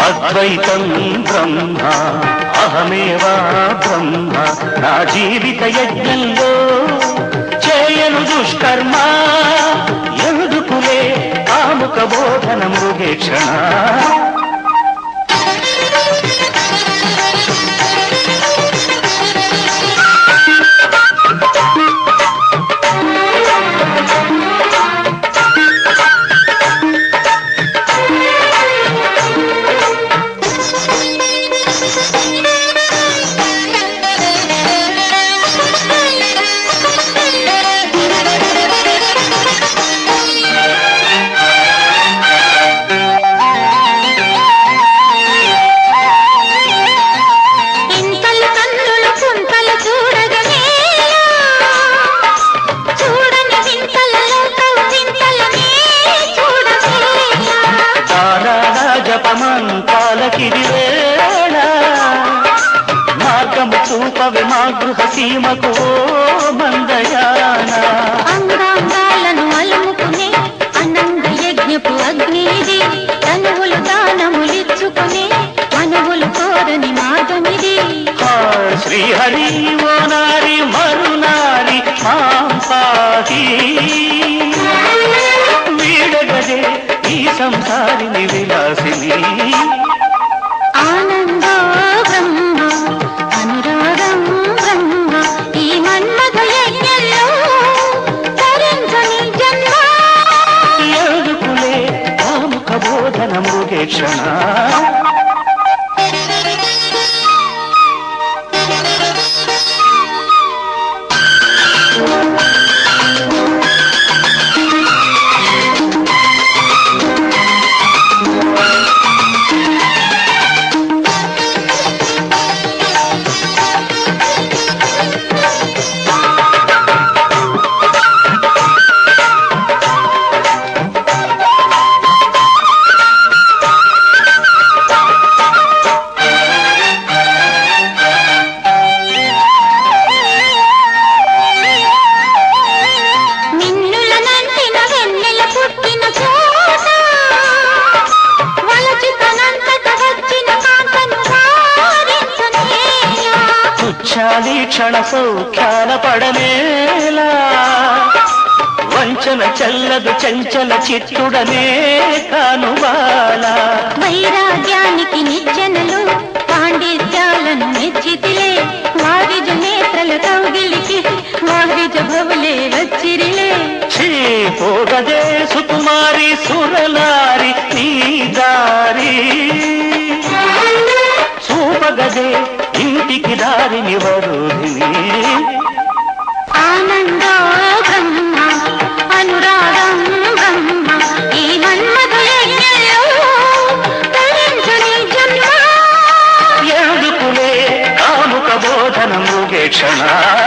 అద్వైతం బ్రహ్మ అహమేవా బ్రహ్మ నా జీవిత యజ్ఞంలో చేయను దుష్కర్మ ఎందుకులే కాముక బోధన మృగేక్షణ ఇంతలు కన్నులు కుంతలు చూడగనేలా చూడని వింతల లోకం వింతలనే చూడగలేలా తారాల జపమంతాలకిది వేళ మార్గము చూపవి మా గృహ సీమకు ఓ మందయాన అంగాంగాలను అలుముకునే అనంద యజ్ఞపు అగ్నిది తనువులు దానములిచ్చుకునే మనువులు కోరని మార్గమిది ఆ శ్రీహరి ఓ నారి మరునారి మాం పాహి వీడగదే ఈ సంసారిని విలాసిని ఆనందో బ్రహ్మ అనురాగం బ్రహ్మ ఈ మన్మథ యజ్ఞంలో తరించని జన్మ ఎందుకులే కాముక బోధన మృగేక్షణ మిన్నుల నంటిన వెన్నెల పుట్టిన చోట వలచితనంతట వచ్చిన కాంతను వారించనేలా తుచ్చాలి క్షణ సౌఖ్యాల పడనేలా వంచన చల్లదు చంచల చిత్తుడనే కానుబాల వైరాగ్యానికి నిచ్చెనలు పాండిత్యాలను మెచ్చితిలే వారిజ నేత్రల కౌగిలికి వారిజ భవులే వచ్చిరిలే ఛీ పోగదే సుకుమారి సురలారి నీ దారి చూపగదే ఇంటికి దారిని వరుధిని ఆనందో బ్రహ్మ అనురాగం బ్రహ్మ ఈ మన్మధు యజ్ఞంలో తరించని జన్మ ఎందుకులే కాముక బోధన మృగేక్షణ